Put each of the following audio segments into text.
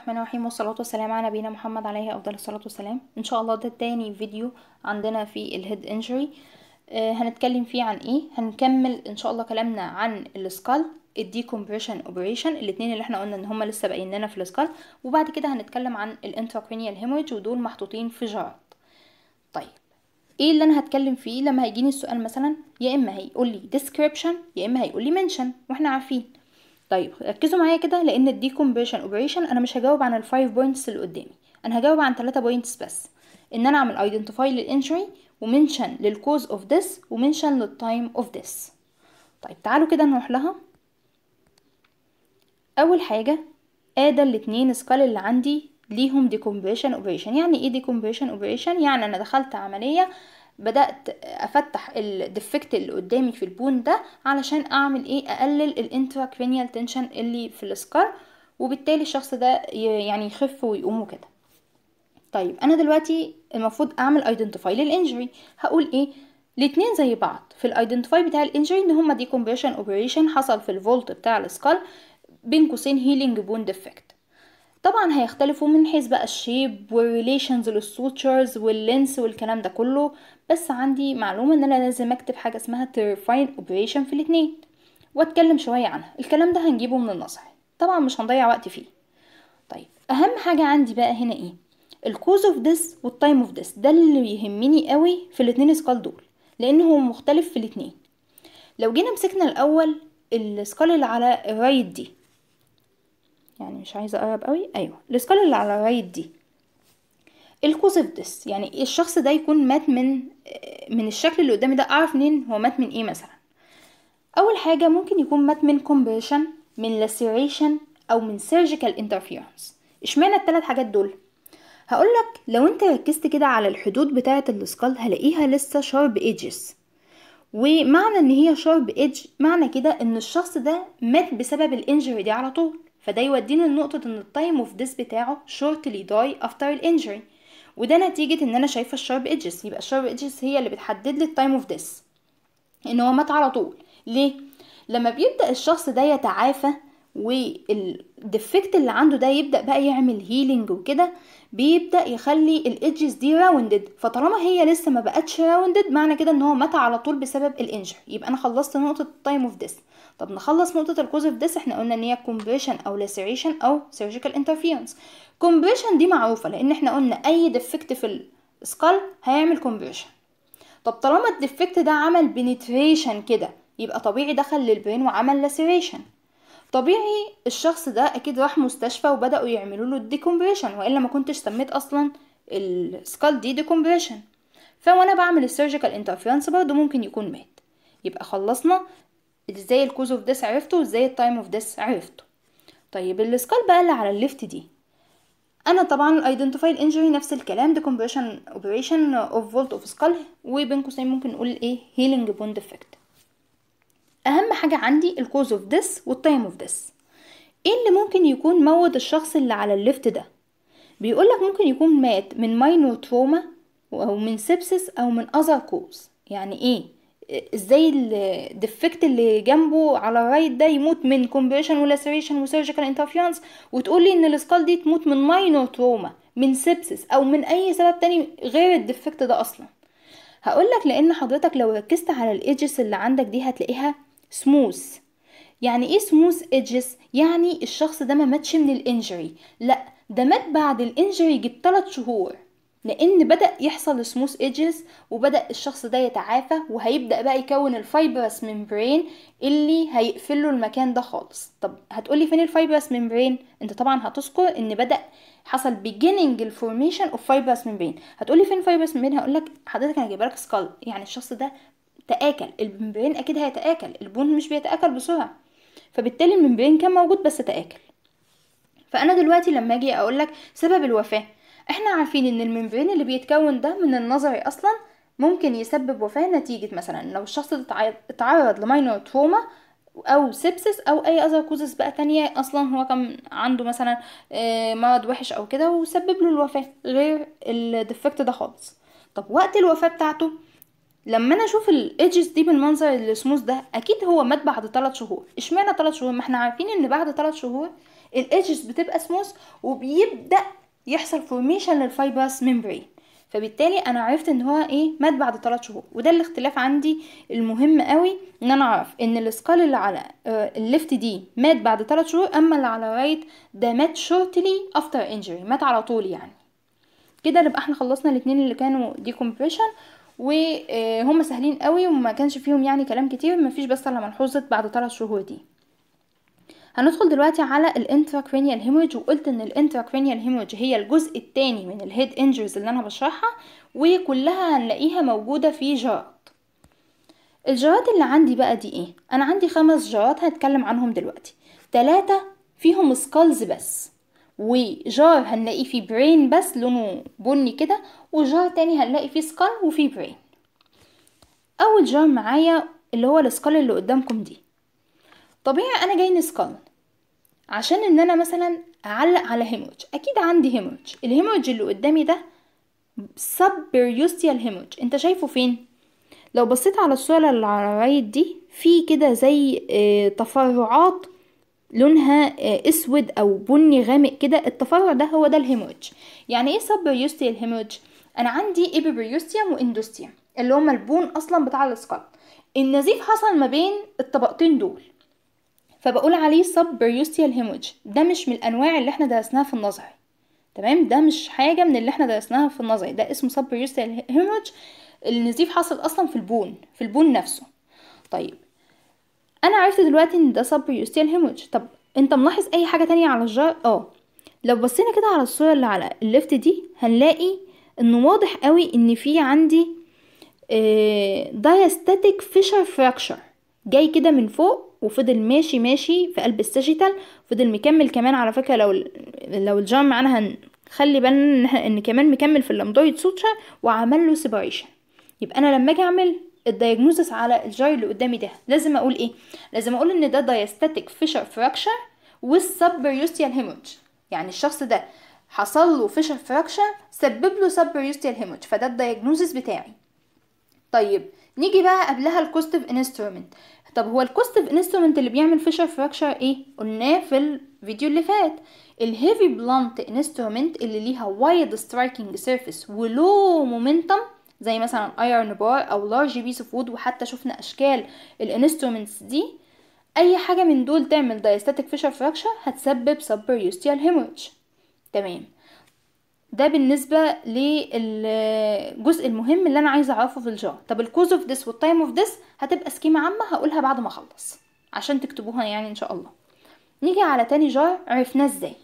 الرحمن الرحيم والصلاة والسلام على نبينا محمد عليه أفضل الصلاة والسلام إن شاء الله ده تاني فيديو عندنا في الهيد انجري آه هنتكلم فيه عن ايه هنكمل ان شاء الله كلامنا عن السكال الديكومبريشن اوبريشن الاثنين اللي احنا قلنا ان هما لسه باقيين لنا في السكال وبعد كده هنتكلم عن الانتراكرينيال هيموريج ودول محطوطين في جرات طيب ايه اللي انا هتكلم فيه لما هيجيني السؤال مثلا يا اما هيقول لي description يا اما هيقول لي mention واحنا عارفين طيب ركزوا معايا كده لان الديكومبريشن اوبريشن انا مش هجاوب عن الفايف بوينتس اللي قدامي انا هجاوب عن ثلاثة بوينتس بس ان انا اعمل ايدنتيفاي للانجري ومنشن للكوز اوف ذس ومنشن للتايم اوف ذس طيب تعالوا كده نروح لها اول حاجه ادى الاتنين سكال اللي عندي ليهم ديكومبريشن اوبريشن يعني ايه ديكومبريشن اوبريشن يعني انا دخلت عمليه بدات افتح الديفكت اللي قدامي في البون ده علشان اعمل ايه اقلل الانتراكرينيال تنشن اللي في السكار وبالتالي الشخص ده يعني يخف ويقوم وكده طيب انا دلوقتي المفروض اعمل ايدنتيفاي للانجري هقول ايه الاتنين زي بعض في الايدنتيفاي بتاع الانجري ان هما ديكومبريشن اوبريشن حصل في الفولت بتاع السكال بين قوسين هيلينج بون ديفكت طبعا هيختلفوا من حيث بقى الشيب والريليشنز للسوتشرز واللينس والكلام ده كله بس عندي معلومه ان انا لازم اكتب حاجه اسمها تيرفاين اوبريشن في الاتنين واتكلم شويه عنها الكلام ده هنجيبه من النصح طبعا مش هنضيع وقت فيه طيب اهم حاجه عندي بقى هنا ايه الكوز اوف ذس والتايم اوف ذس ده اللي يهمني قوي في الاتنين سكال دول لان هو مختلف في الاتنين لو جينا مسكنا الاول السكال اللي على الرايت دي يعني مش عايزه اقرب قوي ايوه السكال اللي على الرايت دي الكوز اوف ذس يعني الشخص ده يكون مات من من الشكل اللي قدامي ده اعرف منين هو مات من ايه مثلا اول حاجه ممكن يكون مات من كومبريشن من لاسيريشن او من سيرجيكال انترفيرنس اشمعنى الثلاث حاجات دول هقولك لو انت ركزت كده على الحدود بتاعة السكال هلاقيها لسه شارب ايدجز ومعنى ان هي شارب ايدج معنى كده ان الشخص ده مات بسبب الانجري دي على طول فده يودينا لنقطة ان التايم اوف ديس بتاعه shortly die after الانجري وده نتيجة ان انا شايفة الشارب ايدجز يبقى الشارب ايدجز هي اللي بتحدد لي التايم اوف ديس ان هو مات على طول ليه لما بيبدأ الشخص ده يتعافى والديفكت اللي عنده ده يبدأ بقى يعمل هيلينج وكده بيبدأ يخلي الايدجز دي راوندد فطالما هي لسه ما بقتش راوندد معنى كده ان هو مات على طول بسبب الانجري يبقى انا خلصت نقطة التايم اوف ديس طب نخلص نقطة الكوز اوف ديس احنا قلنا ان هي كومبريشن او لاسيريشن او سيرجيكال انترفيرنس كومبريشن دي معروفة لان احنا قلنا اي ديفكت في السكال هيعمل كومبريشن طب طالما الديفكت ده عمل بنتريشن كده يبقى طبيعي دخل للبرين وعمل لاسيريشن طبيعي الشخص ده اكيد راح مستشفى وبداوا يعملوا له الديكومبريشن والا ما كنتش سميت اصلا السكال دي ديكومبريشن فوانا بعمل السيرجيكال انترفيرنس برضه ممكن يكون مات يبقى خلصنا ازاي الكوز اوف ديس عرفته وازاي التايم اوف ديس عرفته طيب السكال بقى اللي على الليفت دي انا طبعا الايدنتيفاي الانجري نفس الكلام ديكومبريشن اوبريشن اوف فولت اوف سكال وبين قوسين ممكن نقول ايه هيلينج بون ديفكت اهم حاجه عندي الكوز اوف ذس والتايم اوف ذس ايه اللي ممكن يكون موت الشخص اللي على الليفت ده بيقولك ممكن يكون مات من ماينور تروما او من سيبسس او من اذر كوز يعني ايه ازاي الديفكت اللي جنبه على الرايت ده يموت من كومبريشن ولاسيريشن وسيرجيكال انترفيرنس وتقول لي ان السكال دي تموت من ماينور تروما من سيبسس او من اي سبب تاني غير الديفكت ده اصلا هقولك لان حضرتك لو ركزت على الايدجز اللي عندك دي هتلاقيها سموث يعني ايه سموث ايدجز يعني الشخص ده ما ماتش من الانجري لا ده مات بعد الانجري يجي بثلاث شهور لان بدا يحصل سموث ايدجز وبدا الشخص ده يتعافى وهيبدا بقى يكون الفايبرس ممبرين اللي هيقفل له المكان ده خالص طب هتقولي فين الفايبرس ممبرين انت طبعا هتذكر ان بدا حصل beginning الفورميشن اوف فايبرس ممبرين هتقولي فين فايبرس ممبرين هقولك حضرتك انا جايبه لك سكال يعني الشخص ده تآكل الممبرين اكيد هيتآكل البون مش بيتآكل بسرعة فبالتالي الممبرين كان موجود بس تآكل فانا دلوقتي لما اجي اقولك سبب الوفاة احنا عارفين ان الممبرين اللي بيتكون ده من النظري اصلا ممكن يسبب وفاة نتيجة مثلا لو الشخص اتعرض لماينور تروما او سيبسس او اي اذر كوزس بقى تانية اصلا هو كان عنده مثلا مرض وحش او كده وسبب له الوفاة غير الديفكت ده خالص طب وقت الوفاة بتاعته لما انا اشوف الايدجز دي بالمنظر السموث ده اكيد هو مات بعد 3 شهور اشمعنى 3 شهور ما احنا عارفين ان بعد 3 شهور الايدجز بتبقى سموث وبيبدا يحصل فورميشن للفايبرس ميمبرين فبالتالي انا عرفت ان هو ايه مات بعد 3 شهور وده الاختلاف عندي المهم قوي ان انا اعرف ان السكال اللي على الليفت دي مات بعد 3 شهور اما اللي على الرايت ده مات شورتلي افتر انجري مات على طول يعني كده نبقى احنا خلصنا الاثنين اللي كانوا ديكومبريشن وهم سهلين قوي وما كانش فيهم يعني كلام كتير مفيش بس الا ملحوظه بعد 3 شهور دي هندخل دلوقتي على الانتراكرينيال هيموريج وقلت ان الانتراكرينيال هيموريج هي الجزء الثاني من الهيد انجريز اللي انا بشرحها وكلها هنلاقيها موجوده في جارات الجارات اللي عندي بقى دي ايه انا عندي خمس جارات هنتكلم عنهم دلوقتي ثلاثة فيهم سكالز بس وجار هنلاقي فيه برين بس لونه بني كده وجار تاني هنلاقي فيه سكال وفيه برين اول جار معايا اللي هو السكال اللي قدامكم دي طبيعي انا جاي نسكال عشان ان انا مثلا اعلق على هيموج اكيد عندي هيموج الهيموج اللي قدامي ده سب بيريوستيال هيموج انت شايفه فين لو بصيت على الصورة اللي على الرايت دي في كده زي اه تفرعات لونها اه اسود او بني غامق كده التفرع ده هو ده الهيموج يعني ايه سب بيريوستيال هيموج انا عندي ايبيبريوستيوم واندوستيوم اللي هما البون اصلا بتاع السكال النزيف حصل ما بين الطبقتين دول فبقول عليه سب بريوستيال هيموج ده مش من الانواع اللي احنا درسناها في النظري تمام ده مش حاجه من اللي احنا درسناها في النظري ده اسمه سب بريوستيال هيموج النزيف حصل اصلا في البون في البون نفسه طيب انا عرفت دلوقتي ان ده سب بريوستيال هيموج طب انت ملاحظ اي حاجه تانية على الجار اه لو بصينا كده على الصوره اللي على الليفت دي هنلاقي انه واضح قوي ان في عندي دايستاتيك فيشر فراكشر جاي كده من فوق وفضل ماشي ماشي في قلب الساجيتال فضل مكمل كمان على فكره لو لو الجام معانا هنخلي بالنا ان كمان مكمل في اللامدويد سوتشر وعمل له سيبريشن يبقى انا لما اجي اعمل الدايجنوزس على الجاي اللي قدامي ده لازم اقول ايه لازم اقول ان ده دايستاتيك فيشر فراكشر والسبريوستيال هيموج يعني الشخص ده حصل له فيشر فراكشر سبب له سبريوستيال هيموج فده الدايجنوزس بتاعي طيب نيجي بقى قبلها الكوستيف انسترومنت طب هو الكوستيف انسترومنت اللي بيعمل فيشر فراكشر ايه قلناه في الفيديو اللي فات الهيفي بلانت انسترومنت اللي ليها وايد سترايكنج سيرفيس ولو مومنتم زي مثلا ايرون بار او لارج بيس اوف وود وحتى شفنا اشكال الانسترومنتس دي اي حاجه من دول تعمل دايستاتيك فيشر فراكشر هتسبب سبريوستيال هيموريج تمام ده بالنسبه للجزء المهم اللي انا عايزه اعرفه في الجار طب الكوز اوف ذس والتايم اوف ذس هتبقى سكيمه عامه هقولها بعد ما اخلص عشان تكتبوها يعني ان شاء الله نيجي على تاني جار عرفناه ازاي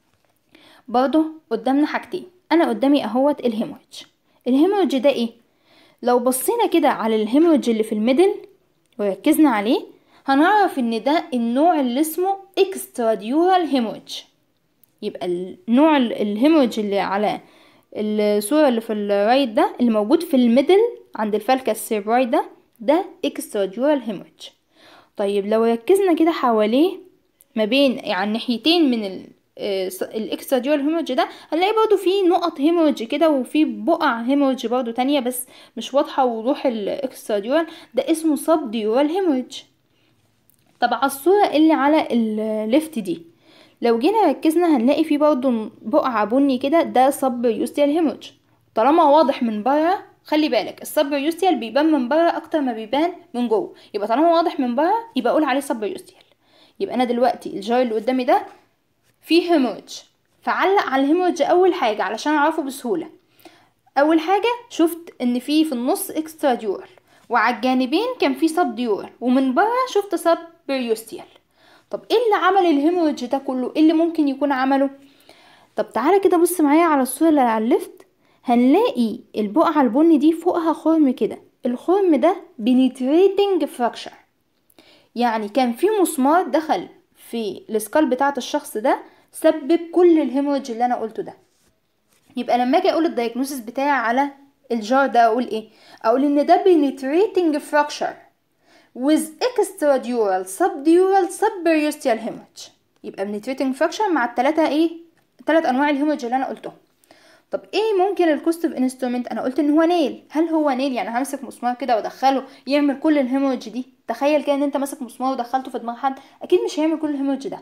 برضه قدامنا حاجتين انا قدامي اهوت الهيموريج الهيموريج ده ايه لو بصينا كده على الهيموريج اللي في الميدل وركزنا عليه هنعرف ان ده النوع اللي اسمه اكستراديورال هيموريج يبقى النوع الهيموريج اللي على الصورة اللي في الرايت ده اللي موجود في الميدل عند الفالكا السيربراي ده ده اكستراديورال هيموريج طيب لو ركزنا كده حواليه ما بين يعني ناحيتين من الاكستراديورال هيموريج ده هنلاقي برضو في نقط هيموريج كده وفي بقع هيموريج برضو تانية بس مش واضحة وضوح الاكستراديورال ده اسمه سب ديورال هيموريج طب على الصورة اللي على الليفت دي لو جينا ركزنا هنلاقي في برضو بقعة بني كده ده سب يوستيال هيموريج طالما واضح من بره خلي بالك السب يوستيال بيبان من بره اكتر ما بيبان من جوه يبقى طالما واضح من بره يبقى اقول عليه سب يوستيال يبقى انا دلوقتي الجار اللي قدامي ده فيه هيموريج فعلق على الهيموريج اول حاجه علشان اعرفه بسهوله اول حاجه شفت ان في في النص اكسترا ديورال وعلى الجانبين كان في سب ديورال ومن بره شفت سب بيريوستيال طب ايه اللي عمل الهيموريج ده كله ايه اللي ممكن يكون عمله طب تعالى كده بص معايا على الصوره اللي على الليفت هنلاقي البقعه البني دي فوقها خرم كده الخرم ده بنتريتنج فراكشر يعني كان في مسمار دخل في السكال بتاعه الشخص ده سبب كل الهيموريج اللي انا قلته ده يبقى لما اجي اقول الدايجنوستس بتاعي على الجار ده اقول ايه اقول ان ده penetrating fracture with extradural subdural subperiosteal hemorrhage يبقى penetrating fracture مع التلاتة ايه التلات انواع الهيموريج اللي انا قلتهم طب ايه ممكن الكوستيف انسترومنت انا قلت ان هو نيل هل هو نيل يعني همسك مسمار كده وادخله يعمل كل الهيموريج دي تخيل كده ان انت ماسك مسمار ودخلته في دماغ حد اكيد مش هيعمل كل الهيموريج ده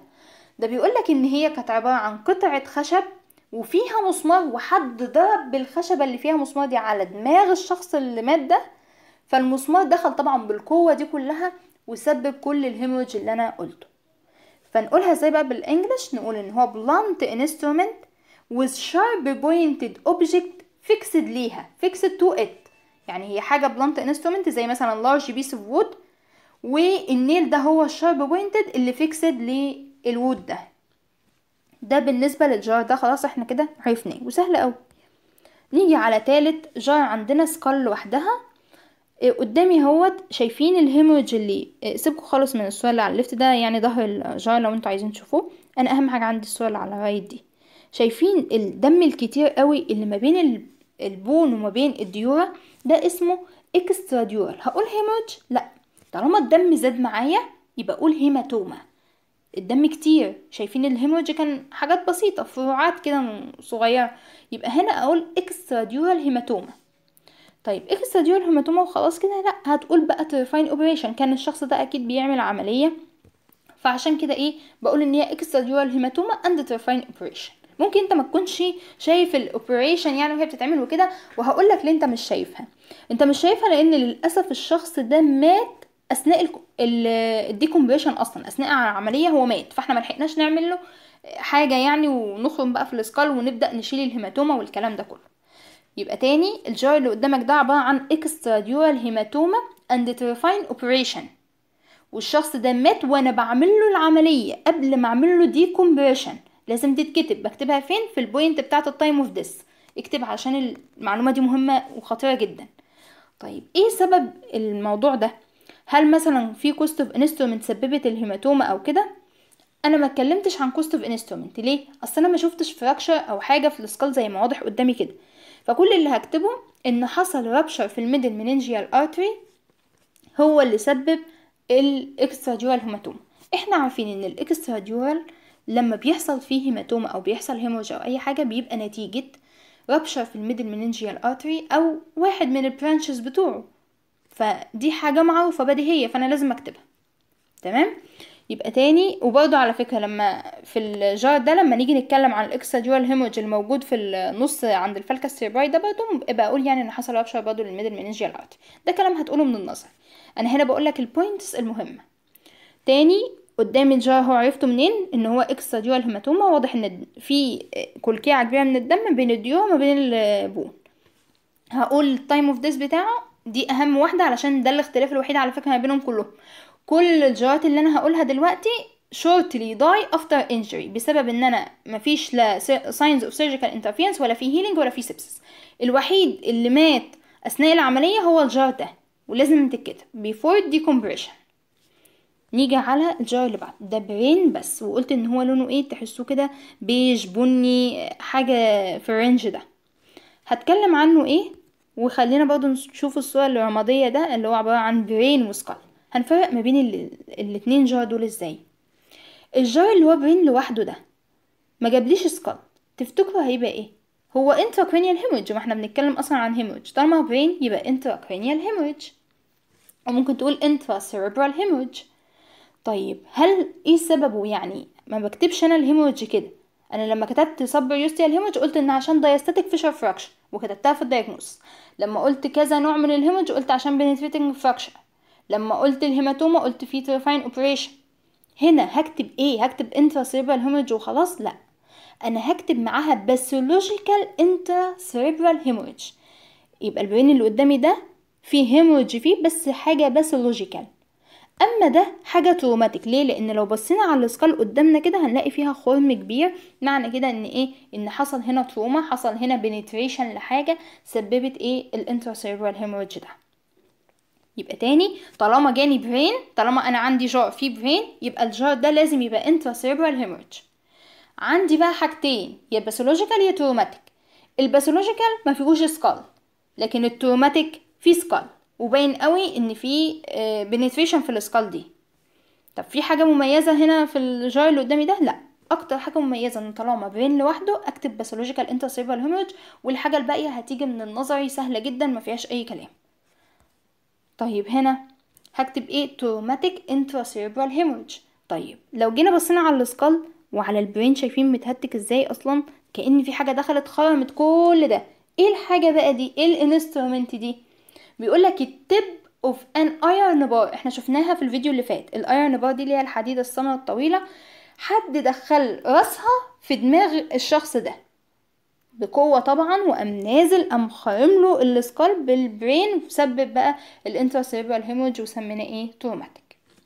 ده بيقولك ان هي كانت عبارة عن قطعة خشب وفيها مسمار وحد ضرب بالخشبة اللي فيها مسمار دي على دماغ الشخص اللي مات ده فالمسمار دخل طبعا بالقوة دي كلها وسبب كل الهيموريج اللي انا قلته فنقولها ازاي بقى بالانجلش نقول ان هو blunt instrument with sharp pointed object fixed ليها fixed to it يعني هي حاجة blunt instrument زي مثلا large piece of wood والنيل ده هو الشارب بوينتد اللي فيكسد للوود ده ده بالنسبة للجار ده خلاص احنا كده عرفناه وسهل اوي نيجي على تالت جار عندنا سكال لوحدها إيه قدامي اهوت شايفين الهيموريج اللي إيه سيبكوا خالص من الصورة اللي على الليفت ده يعني ظهر الجار لو انتوا عايزين تشوفوه انا اهم حاجة عندي الصورة اللي على الرايت دي شايفين الدم الكتير قوي اللي ما بين البون وما بين الديورة ده اسمه اكسترا ديورال هقول هيموريج لا طالما الدم زاد معايا يبقى اقول هيماتوما الدم كتير شايفين الهيموريج كان حاجات بسيطة فروعات كده صغيرة يبقى هنا اقول اكسترا ديورال هيماتوما طيب اكسترا ديورال هيماتوما وخلاص كده لا هتقول بقى ترفاين اوبريشن كان الشخص ده اكيد بيعمل عملية فعشان كده ايه بقول ان هي اكسترا ديورال هيماتوما اند ترفاين اوبريشن ممكن انت ما تكونش شايف الاوبريشن يعني وهي بتتعمل وكده وهقول لك ليه انت مش شايفها انت مش شايفها لان للاسف الشخص ده مات اثناء الديكومبريشن اصلا اثناء العمليه هو مات فاحنا ما لحقناش نعمل له حاجه يعني ونخرم بقى في الاسكال ونبدا نشيل الهيماتوما والكلام ده كله يبقى تاني الجار اللي قدامك ده عباره عن اكسترا ديورال هيماتوما اند ترفاين اوبريشن والشخص ده مات وانا بعمل له العمليه قبل ما اعمل له ديكومبريشن لازم تتكتب بكتبها فين في البوينت بتاعه التايم اوف ديس اكتبها عشان المعلومه دي مهمه وخطيره جدا طيب ايه سبب الموضوع ده هل مثلا في كوست اوف انسترومنت سببت الهيماتوما او كده انا ما اتكلمتش عن كوست اوف انسترومنت ليه اصل انا ما شفتش فراكشر او حاجه في السكال زي ما واضح قدامي كده فكل اللي هكتبه ان حصل رابشر في الميدل مننجيال ارتري هو اللي سبب الاكسترا ديورال هيماتوما احنا عارفين ان الاكسترا ديورال لما بيحصل فيه هيماتوما او بيحصل هيموج او اي حاجه بيبقى نتيجه رابشر في الميدل مننجيال ارتري او واحد من البرانشز بتوعه فدي حاجة معروفة بديهية فأنا لازم أكتبها تمام يبقى تاني وبرضه على فكرة لما في الجار ده لما نيجي نتكلم عن الاكسترا ديوال هيموج الموجود في النص عند الفالكا السيربراي ده برضه ابقى اقول يعني ان حصل رابشر برضه للميدل مننجيال ارت ده كلام هتقوله من النظر انا هنا بقول لك البوينتس المهمة تاني قدام الجار هو عرفته منين ان هو اكسترا ديوال هيماتوما واضح ان في كلكيعة كبيرة من الدم بين الديو وما بين البون هقول التايم اوف ديس بتاعه دي اهم واحده علشان ده الاختلاف الوحيد على فكره ما بينهم كلهم كل الجرات اللي انا هقولها دلوقتي shortly die after injury بسبب ان انا مفيش لا signs of surgical interference ولا في healing ولا في sepsis الوحيد اللي مات اثناء العمليه هو الجار ده ولازم تتكتب before decompression نيجي على الجار اللي بعد ده برين بس وقلت ان هو لونه ايه تحسوه كده بيج بني حاجه في الرينج ده هتكلم عنه ايه وخلينا برضو نشوف الصورة الرمادية ده اللي هو عبارة عن برين وسكال هنفرق ما بين ال... الاتنين جار دول ازاي الجار اللي هو برين لوحده ده ما جابليش سكال تفتكروا هيبقى ايه هو intracranial hemorrhage ما احنا بنتكلم اصلا عن hemorrhage طالما برين يبقى intracranial hemorrhage او ممكن تقول intracerebral hemorrhage طيب هل ايه سببه يعني ما بكتبش انا الهيموريدج كده انا لما كتبت سب يوستيال هيموريدج قلت ان عشان دايستاتيك فيشر فراكشن وكتبتها في الدايجنوز لما قلت كذا نوع من الهيموريدج قلت عشان بنتريتنج فراكشر لما قلت الهيماتوما قلت في ترفاين اوبريشن هنا هكتب ايه هكتب انترا سيريبرال هيموريدج وخلاص لا انا هكتب معاها باثولوجيكال انترا سيريبرال هيموريدج يبقى البرين اللي قدامي ده فيه هيموريدج فيه بس حاجه باثولوجيكال اما ده حاجه تروماتيك ليه لان لو بصينا على الاسكال قدامنا كده هنلاقي فيها خرم كبير معنى كده ان ايه ان حصل هنا تروما حصل هنا بنتريشن لحاجه سببت ايه الانتراسيربرال هيموريدج ده يبقى تاني طالما جاني برين طالما انا عندي جار فيه برين يبقى الجار ده لازم يبقى انتراسيربرال هيموريدج عندي بقى حاجتين يا باثولوجيكال يا تروماتيك الباثولوجيكال ما فيهوش سكال لكن التروماتيك فيه سكال وباين قوي ان في بنتريشن في السكال دي طب في حاجه مميزه هنا في الجار اللي قدامي ده لا اكتر حاجه مميزه ان طالما برين لوحده اكتب باثولوجيكال انترسيربرال هيموريدج والحاجه الباقيه هتيجي من النظري سهله جدا ما فيهاش اي كلام طيب هنا هكتب ايه تروماتيك انتراسيربرال هيموريدج طيب لو جينا بصينا على السكال وعلى البرين شايفين متهتك ازاي اصلا كأن في حاجة دخلت خرمت كل ده ايه الحاجة بقى دي ايه الانسترومنت دي بيقولك التب اوف ان ايرن بار احنا شفناها في الفيديو اللي فات الايرن بار دي اللي هي الحديدة السمراء الطويلة حد دخل راسها في دماغ الشخص ده بقوة طبعا وقام نازل قام خارم له السكال بالبرين وسبب بقى الانتراسيربرال هيموج وسميناه ايه تروماتيك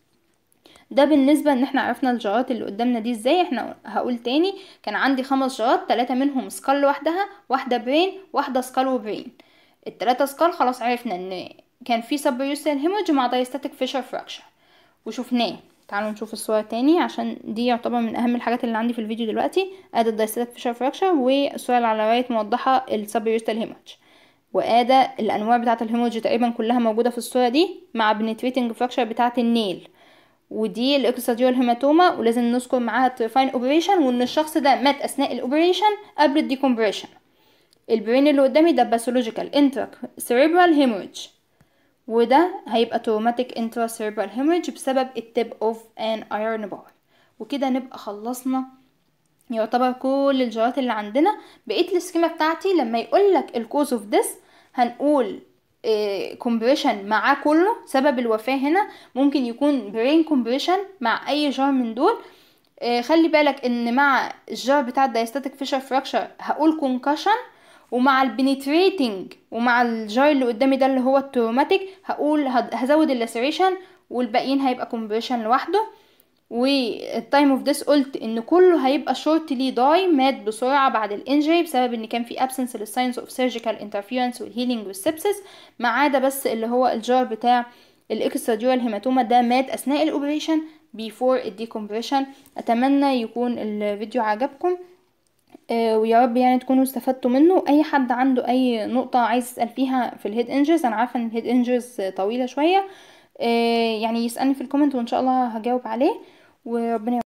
ده بالنسبة ان احنا عرفنا الجارات اللي قدامنا دي ازاي احنا هقول تاني كان عندي خمس جارات تلاتة منهم سكال لوحدها واحدة برين واحدة سكال وبرين التلاتة سكال خلاص عرفنا ان كان في سبيوستال هيموج مع دايستاتيك فيشر فراكشر وشفناه تعالوا نشوف الصورة تاني عشان دي يعتبر من اهم الحاجات اللي عندي في الفيديو دلوقتي ادي الدايستاتيك فيشر فراكشر والصورة اللي على رايت موضحة السبيوستال هيموج وادى الانواع بتاعه الهيموج تقريبا كلها موجوده في الصوره دي مع بنتريتنج فراكشر بتاعه النيل ودي الاكستراديول هيماتوما ولازم نذكر معاها الترفاين اوبريشن وان الشخص ده مات اثناء الاوبريشن قبل الديكومبريشن البرين اللي قدامي ده باثولوجيكال انتراك سيريبرال هيموريج وده هيبقى تروماتيك انترا سيريبرال هيموريج بسبب التب اوف ان ايرن بار وكده نبقى خلصنا يعتبر كل الجرات اللي عندنا بقيت السكيما بتاعتي لما يقولك الكوز اوف ديس هنقول كومبريشن معاه كله سبب الوفاة هنا ممكن يكون برين كومبريشن مع اي جار من دول آه خلي بالك ان مع الجار بتاع الدايستاتيك فيشر فراكشر هقول كونكشن ومع البنتريتنج ومع الجار اللي قدامي ده اللي هو التروماتيك هقول هزود اللاسيريشن والباقيين هيبقى كومبريشن لوحده والتايم اوف ديس قلت ان كله هيبقى شورتلي داي مات بسرعه بعد الانجري بسبب ان كان في ابسنس للساينس اوف سيرجيكال انترفيرنس والهيلينج والسبسس ما عدا بس اللي هو الجار بتاع الاكستراديوال هيماتوما ده مات اثناء الاوبريشن بيفور الديكومبريشن اتمنى يكون الفيديو عجبكم آه ويا رب يعني تكونوا استفدتوا منه اي حد عنده اي نقطه عايز يسال فيها في الهيد انجرز انا عارفه ان الهيد انجرز طويله شويه آه يعني يسالني في الكومنت وان شاء الله هجاوب عليه وربنا